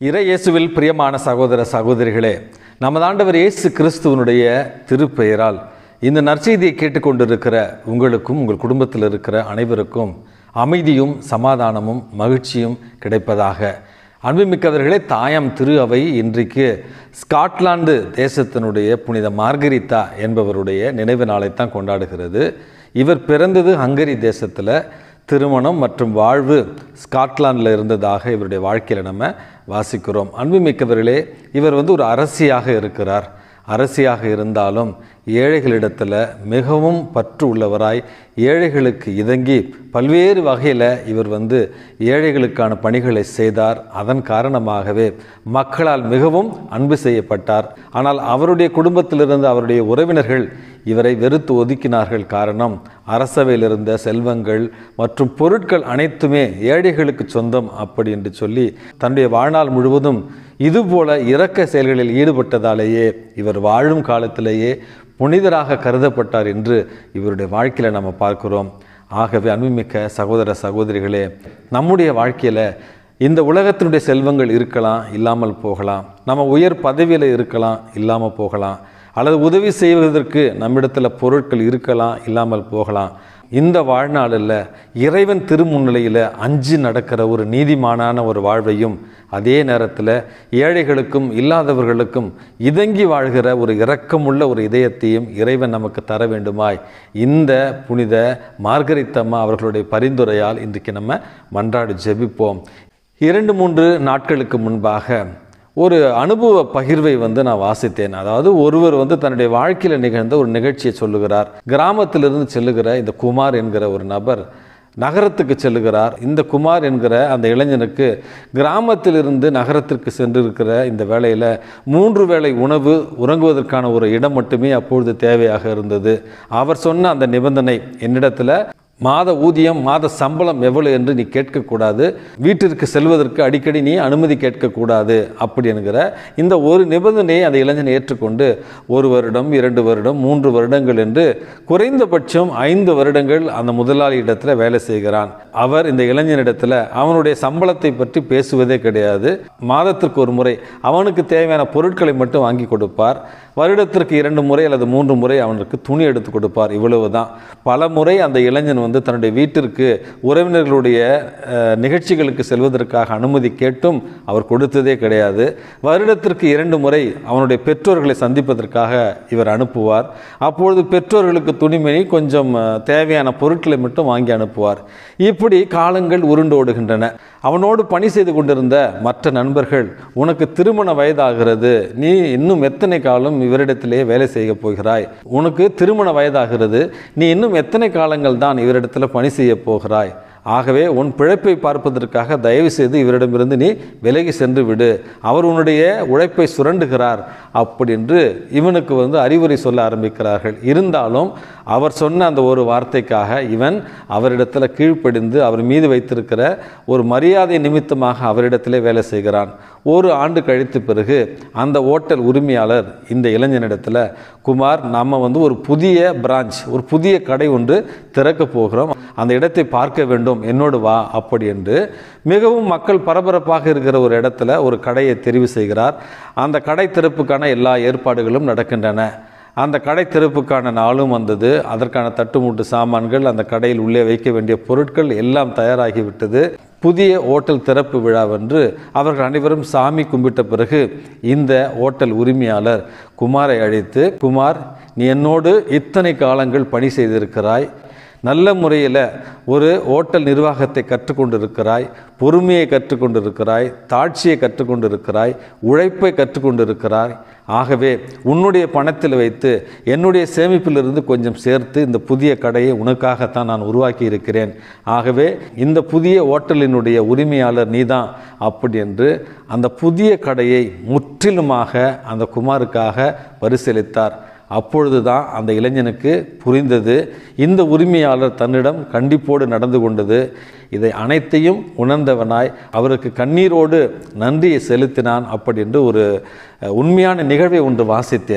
இறை இயேசுவில் பிரியமான சகோதர சகோதரிகளே நமது ஆண்டவர் இயேசு கிறிஸ்துவனுடைய திருப்பெயரால் இந்த நற்செய்தியை கேட்டுக்கொண்டிருக்கிற உங்களுக்கும் உங்கள் குடும்பத்தில் இருக்கிற அனைவருக்கும் அமைதியும் சமாதானமும் மகிழ்ச்சியும் கிடைப்பதாக அன்புமிக்கவர்களே தாயாம் திரு அவை இன்றைக்கு ஸ்காட்லாந்து தேசத்தினுடைய புனித மார்கரித்தா என்பவருடைய நினைவு நாளைத்தான் கொண்டாடுகிறது இவர் பிறந்தது ஹங்கரி தேசத்தில் திருமணம் மற்றும் வாழ்வு ஸ்காட்லாண்டில் இருந்ததாக இவருடைய வாழ்க்கையில் நம்ம வாசிக்கிறோம் அன்புமிக்கவர்களே இவர் வந்து ஒரு அரசியாக இருக்கிறார் அரசியாக இருந்தாலும் ஏழைகளிடத்தில் மிகவும் பற்று உள்ளவராய் ஏழைகளுக்கு இதங்கி பல்வேறு வகையில் இவர் வந்து ஏழைகளுக்கான பணிகளை செய்தார் அதன் காரணமாகவே மக்களால் மிகவும் அன்பு செய்யப்பட்டார் ஆனால் அவருடைய குடும்பத்திலிருந்து அவருடைய உறவினர்கள் இவரை வெறுத்து ஒதுக்கினார்கள் காரணம் அரசவையில் இருந்த செல்வங்கள் மற்றும் பொருட்கள் அனைத்துமே ஏழைகளுக்கு சொந்தம் அப்படி என்று சொல்லி தன்னுடைய வாழ்நாள் முழுவதும் இதுபோல இரக்க செயல்களில் ஈடுபட்டதாலேயே இவர் வாழும் காலத்திலேயே புனிதராக கருதப்பட்டார் என்று இவருடைய வாழ்க்கையில் நம்ம பார்க்கிறோம் ஆகவே அன்புமிக்க சகோதர சகோதரிகளே நம்முடைய வாழ்க்கையில் இந்த உலகத்தினுடைய செல்வங்கள் இருக்கலாம் இல்லாமல் போகலாம் நம்ம உயர் பதவியில் இருக்கலாம் இல்லாமல் போகலாம் அல்லது உதவி செய்வதற்கு நம்மிடத்தில் பொருட்கள் இருக்கலாம் இல்லாமல் போகலாம் இந்த வாழ்நாளில் இறைவன் திருமுன்னிலையில் அஞ்சு நடக்கிற ஒரு நீதிமானான ஒரு வாழ்வையும் அதே நேரத்தில் ஏழைகளுக்கும் இல்லாதவர்களுக்கும் இதங்கி வாழ்கிற ஒரு இரக்கமுள்ள ஒரு இதயத்தையும் இறைவன் நமக்கு தர வேண்டுமாய் இந்த புனித மார்கரித்தம்மா அவர்களுடைய பரிந்துரையால் இன்றைக்கு நம்ம மன்றாடி ஜெபிப்போம் இரண்டு மூன்று நாட்களுக்கு முன்பாக ஒரு அனுபவ பகிர்வை வந்து நான் வாசித்தேன் அதாவது ஒருவர் வந்து தன்னுடைய வாழ்க்கையில் நிகழ்ந்த ஒரு நிகழ்ச்சியை சொல்லுகிறார் கிராமத்திலிருந்து செல்லுகிற இந்த குமார் என்கிற ஒரு நபர் நகரத்துக்கு செல்லுகிறார் இந்த குமார் என்கிற அந்த இளைஞனுக்கு கிராமத்திலிருந்து நகரத்திற்கு சென்றிருக்கிற இந்த வேளையில் மூன்று வேளை உணவு உறங்குவதற்கான ஒரு இடம் மட்டுமே அப்பொழுது தேவையாக இருந்தது அவர் சொன்ன அந்த நிபந்தனை என்னிடத்தில் மாத ஊதியம் மாத சம்பளம் எவ்வளவு என்று நீ கேட்கக்கூடாது வீட்டிற்கு செல்வதற்கு அடிக்கடி நீ அனுமதி கேட்கக்கூடாது அப்படி என்கிற இந்த ஒரு நிபந்தனையை அந்த இளைஞன் ஏற்றுக்கொண்டு ஒரு வருடம் இரண்டு வருடம் மூன்று வருடங்கள் என்று குறைந்தபட்சம் ஐந்து வருடங்கள் அந்த முதலாளி இடத்துல வேலை செய்கிறான் அவர் இந்த இளைஞனிடத்தில் அவனுடைய சம்பளத்தை பற்றி பேசுவதே கிடையாது மாதத்திற்கு ஒரு முறை அவனுக்கு தேவையான பொருட்களை மட்டும் வாங்கி கொடுப்பார் வருடத்திற்கு இரண்டு முறை அல்லது மூன்று முறை அவனுக்கு துணி எடுத்து கொடுப்பார் இவ்வளவுதான் பல முறை அந்த இளைஞன் வந்து தன்னுடைய வீட்டிற்கு உறவினர்களுடைய அஹ், நிகழ்ச்சிகளுக்கு செல்வதற்காக அனுமதி கேட்டும் அவர் கொடுத்ததே கிடையாது வருடத்திற்கு இரண்டு முறை அவனுடைய பெற்றோர்களை சந்திப்பதற்காக இவர் அனுப்புவார் அப்பொழுது பெற்றோர்களுக்கு துணிமணி கொஞ்சம் அஹ், தேவையான பொருட்களை மட்டும் வாங்கி அனுப்புவார் இப்படி காலங்கள் உருண்டோடுகின்றன அவனோடு பணி செய்து கொண்டிருந்த மற்ற நண்பர்கள் உனக்கு திருமண வயதாகிறது நீ இன்னும் எத்தனை காலம் இவரிடத்திலே வேலை செய்ய போகிறாய் உனக்கு திருமண வயதாகிறது நீ இன்னும் எத்தனை காலங்கள் தான் இவரிடத்தில் பணி செய்ய போகிறாய் ஆகவே உன் பிழைப்பை பார்ப்பதற்காக தயவு செய்து இவரிடமிருந்து நீ விலகி சென்று விடு அவர் உன்னுடைய உழைப்பை சுரண்டுகிறார் அப்படி என்று இவனுக்கு வந்து அறிவுரை சொல்ல ஆரம்பிக்கிறார்கள் இருந்தாலும் அவர் சொன்ன அந்த ஒரு வார்த்தைக்காக இவன் அவரிடத்தில் கீழ்ப்படிந்து அவர் மீது வைத்திருக்கிற ஒரு மரியாதை நிமித்தமாக அவரிடத்திலே வேலை செய்கிறான் ஒரு ஆண்டு கழித்த பிறகு அந்த ஓட்டல் உரிமையாளர் இந்த இளைஞனிடத்தில் குமார் நம்ம வந்து ஒரு புதிய பிரான்ச் ஒரு புதிய கடை ஒன்று திறக்க போகிறோம் அந்த இடத்தை பார்க்க வேண்டும் என்னோடு வா அப்படி என்று மிகவும் மக்கள் பரபரப்பாக இருக்கிற ஒரு இடத்துல ஒரு கடையை தெரிவு செய்கிறார் அந்த கடை திறப்புக்கான எல்லா ஏற்பாடுகளும் நடக்கின்றன அந்த கடை திறப்புக்கான நாளும் வந்தது அதற்கான தட்டுமுட்டு சாமான்கள் அந்த கடையில் உள்ளே வைக்க வேண்டிய பொருட்கள் எல்லாம் தயாராகிவிட்டது புதிய ஓட்டல் திறப்பு விழாவென்று அவர்கள் அனைவரும் சாமி கும்பிட்ட பிறகு இந்த ஓட்டல் உரிமையாளர் குமாரை அழைத்து குமார் நீ என்னோடு இத்தனை காலங்கள் பணி செய்திருக்கிறாய் நல்ல முறையில் ஒரு ஓட்டல் நிர்வாகத்தை கற்றுக்கொண்டிருக்கிறாய் பொறுமையை கற்றுக்கொண்டிருக்கிறாய் தாட்சியை கற்றுக்கொண்டிருக்கிறாய் உழைப்பை கற்றுக்கொண்டிருக்கிறாய் ஆகவே உன்னுடைய பணத்தில் வைத்து என்னுடைய சேமிப்பிலிருந்து கொஞ்சம் சேர்த்து இந்த புதிய கடையை உனக்காகத்தான் நான் உருவாக்கி இருக்கிறேன் ஆகவே இந்த புதிய ஓட்டலினுடைய உரிமையாளர் நீதான் அப்படி என்று அந்த புதிய கடையை முற்றிலுமாக அந்த குமாருக்காக பரிசீலித்தார் அப்பொழுதுதான் அந்த இளைஞனுக்கு புரிந்தது இந்த உரிமையாளர் தன்னிடம் கண்டிப்போடு நடந்து கொண்டது இதை அனைத்தையும் உணர்ந்தவனாய் அவருக்கு கண்ணீரோடு நன்றியை செலுத்தினான் அப்படி என்று ஒரு அஹ், உண்மையான நிகழ்வை ஒன்று வாசித்தேன்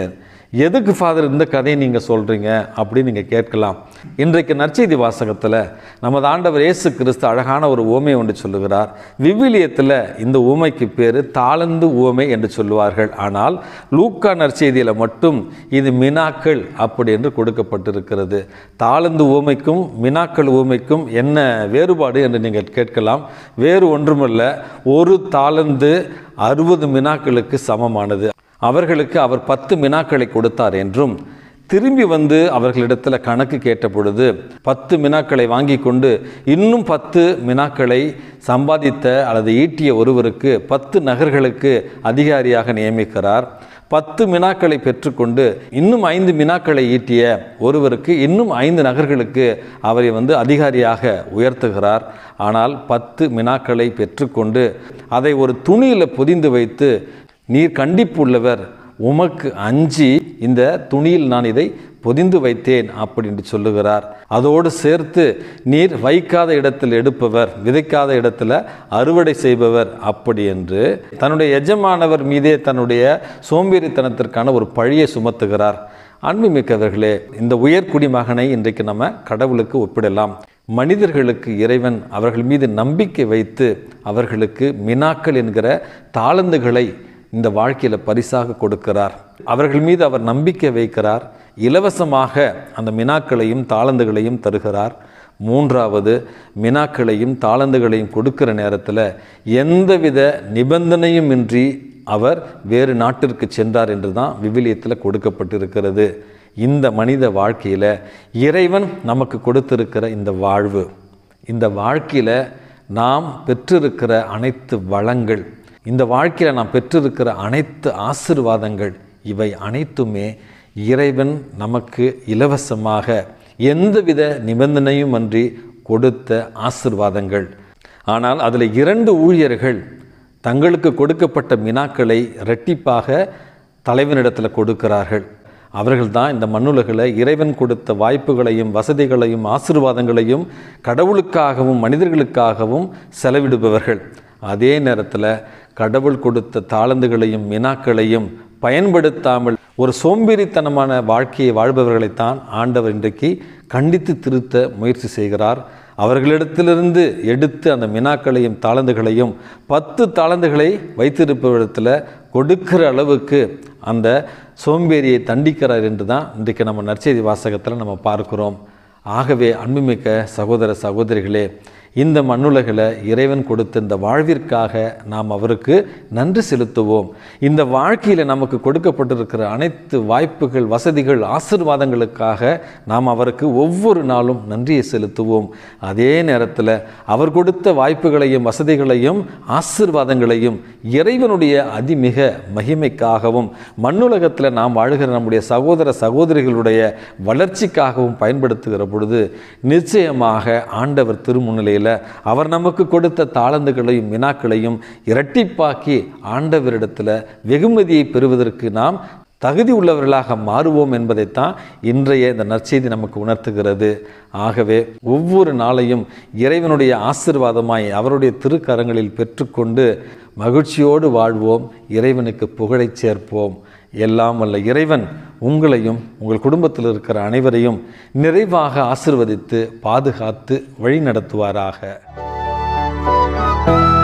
எதுக்கு ஃபாதர் இந்த கதையை நீங்கள் சொல்கிறீங்க அப்படின்னு நீங்கள் கேட்கலாம் இன்றைக்கு நற்செய்தி வாசகத்தில் நமது ஆண்டவர் இயேசு கிறிஸ்து அழகான ஒரு ஊமை ஒன்று சொல்லுகிறார் விவிலியத்தில் இந்த ஊமைக்கு பேர் தாளந்து ஊமை என்று சொல்லுவார்கள் ஆனால் லூக்கா நற்செய்தியில் மட்டும் இது மினாக்கள் அப்படி என்று கொடுக்கப்பட்டிருக்கிறது தாளந்து ஊமைக்கும் மினாக்கள் ஊமைக்கும் என்ன வேறுபாடு என்று நீங்கள் கேட்கலாம் வேறு ஒன்றுமல்ல ஒரு தாளந்து அறுபது மினாக்களுக்கு சமமானது அவர்களுக்கு அவர் பத்து மினாக்களை கொடுத்தார் என்றும் திரும்பி வந்து அவர்களிடத்தில் கணக்கு கேட்ட பொழுது பத்து மினாக்களை வாங்கி கொண்டு இன்னும் பத்து மினாக்களை சம்பாதித்த அல்லது ஈட்டிய ஒருவருக்கு பத்து நகர்களுக்கு அதிகாரியாக நியமிக்கிறார் பத்து மினாக்களை பெற்றுக்கொண்டு இன்னும் ஐந்து மினாக்களை ஈட்டிய ஒருவருக்கு இன்னும் ஐந்து நகர்களுக்கு அவரை வந்து அதிகாரியாக உயர்த்துகிறார் ஆனால் பத்து மினாக்களை பெற்றுக்கொண்டு அதை ஒரு துணியில் பொதிந்து வைத்து நீர் கண்டிப்புள்ளவர் உமக்கு அஞ்சி இந்த துணியில் நான் இதை பொதிந்து வைத்தேன் அப்படின்னு சொல்லுகிறார் அதோடு சேர்த்து நீர் வைக்காத இடத்தில் எடுப்பவர் விதைக்காத இடத்துல அறுவடை செய்பவர் அப்படி என்று தன்னுடைய எஜமானவர் மீதே தன்னுடைய சோம்பேறித்தனத்திற்கான ஒரு பழியை சுமத்துகிறார் அன்புமிக்கவர்களே இந்த உயர்குடி மகனை இன்றைக்கு நம்ம கடவுளுக்கு ஒப்பிடலாம் மனிதர்களுக்கு இறைவன் அவர்கள் மீது நம்பிக்கை வைத்து அவர்களுக்கு மினாக்கள் என்கிற தாளந்துகளை இந்த வாழ்க்கையில் பரிசாக கொடுக்கிறார் அவர்கள் மீது அவர் நம்பிக்கை வைக்கிறார் இலவசமாக அந்த மினாக்களையும் தாளந்துகளையும் தருகிறார் மூன்றாவது மினாக்களையும் தாளந்துகளையும் கொடுக்கிற நேரத்தில் எந்தவித நிபந்தனையும் இன்றி அவர் வேறு நாட்டிற்கு சென்றார் என்று தான் விவிலியத்தில் கொடுக்கப்பட்டிருக்கிறது இந்த மனித வாழ்க்கையில் இறைவன் நமக்கு கொடுத்திருக்கிற இந்த வாழ்வு இந்த வாழ்க்கையில் நாம் பெற்றிருக்கிற அனைத்து வளங்கள் இந்த வாழ்க்கையில் நாம் பெற்றிருக்கிற அனைத்து ஆசிர்வாதங்கள் இவை அனைத்துமே இறைவன் நமக்கு இலவசமாக எந்தவித நிபந்தனையும் அன்றி கொடுத்த ஆசிர்வாதங்கள் ஆனால் அதில் இரண்டு ஊழியர்கள் தங்களுக்கு கொடுக்கப்பட்ட மினாக்களை இரட்டிப்பாக தலைவனிடத்தில் கொடுக்கிறார்கள் அவர்கள் தான் இந்த மண்ணுலகில் இறைவன் கொடுத்த வாய்ப்புகளையும் வசதிகளையும் ஆசிர்வாதங்களையும் கடவுளுக்காகவும் மனிதர்களுக்காகவும் செலவிடுபவர்கள் அதே நேரத்தில் கடவுள் கொடுத்த தாளந்துகளையும் மினாக்களையும் பயன்படுத்தாமல் ஒரு சோம்பேறித்தனமான வாழ்க்கையை வாழ்பவர்களைத்தான் ஆண்டவர் இன்றைக்கு கண்டித்து திருத்த முயற்சி செய்கிறார் அவர்களிடத்திலிருந்து எடுத்து அந்த மினாக்களையும் தாளந்துகளையும் பத்து தாளந்துகளை வைத்திருப்பவரிடத்தில் கொடுக்கிற அளவுக்கு அந்த சோம்பேறியை தண்டிக்கிறார் என்று தான் இன்றைக்கு நம்ம நற்செய்தி வாசகத்தில் நம்ம பார்க்கிறோம் ஆகவே அன்புமிக்க சகோதர சகோதரிகளே இந்த மண்ணுலகில் இறைவன் கொடுத்த இந்த வாழ்விற்காக நாம் அவருக்கு நன்றி செலுத்துவோம் இந்த வாழ்க்கையில் நமக்கு கொடுக்கப்பட்டிருக்கிற அனைத்து வாய்ப்புகள் வசதிகள் ஆசிர்வாதங்களுக்காக நாம் அவருக்கு ஒவ்வொரு நாளும் நன்றியை செலுத்துவோம் அதே நேரத்தில் அவர் கொடுத்த வாய்ப்புகளையும் வசதிகளையும் ஆசிர்வாதங்களையும் இறைவனுடைய அதிமிக மகிமைக்காகவும் மண்ணுலகத்தில் நாம் வாழ்கிற நம்முடைய சகோதர சகோதரிகளுடைய வளர்ச்சிக்காகவும் பயன்படுத்துகிற பொழுது நிச்சயமாக ஆண்டவர் திருமுன்னிலையில் அவர் நமக்கு கொடுத்த தாளந்துகளையும் வினாக்களையும் இரட்டிப்பாக்கி ஆண்டவரிடத்தில் வெகுமதியை பெறுவதற்கு நாம் தகுதி உள்ளவர்களாக மாறுவோம் என்பதைத்தான் இன்றைய இந்த நற்செய்தி நமக்கு உணர்த்துகிறது ஆகவே ஒவ்வொரு நாளையும் இறைவனுடைய ஆசிர்வாதமாய் அவருடைய திருக்கரங்களில் பெற்றுக்கொண்டு மகிழ்ச்சியோடு வாழ்வோம் இறைவனுக்கு புகழைச் சேர்ப்போம் எல்லாம் வல்ல இறைவன் உங்களையும் உங்கள் குடும்பத்தில் இருக்கிற அனைவரையும் நிறைவாக ஆசிர்வதித்து பாதுகாத்து வழி நடத்துவாராக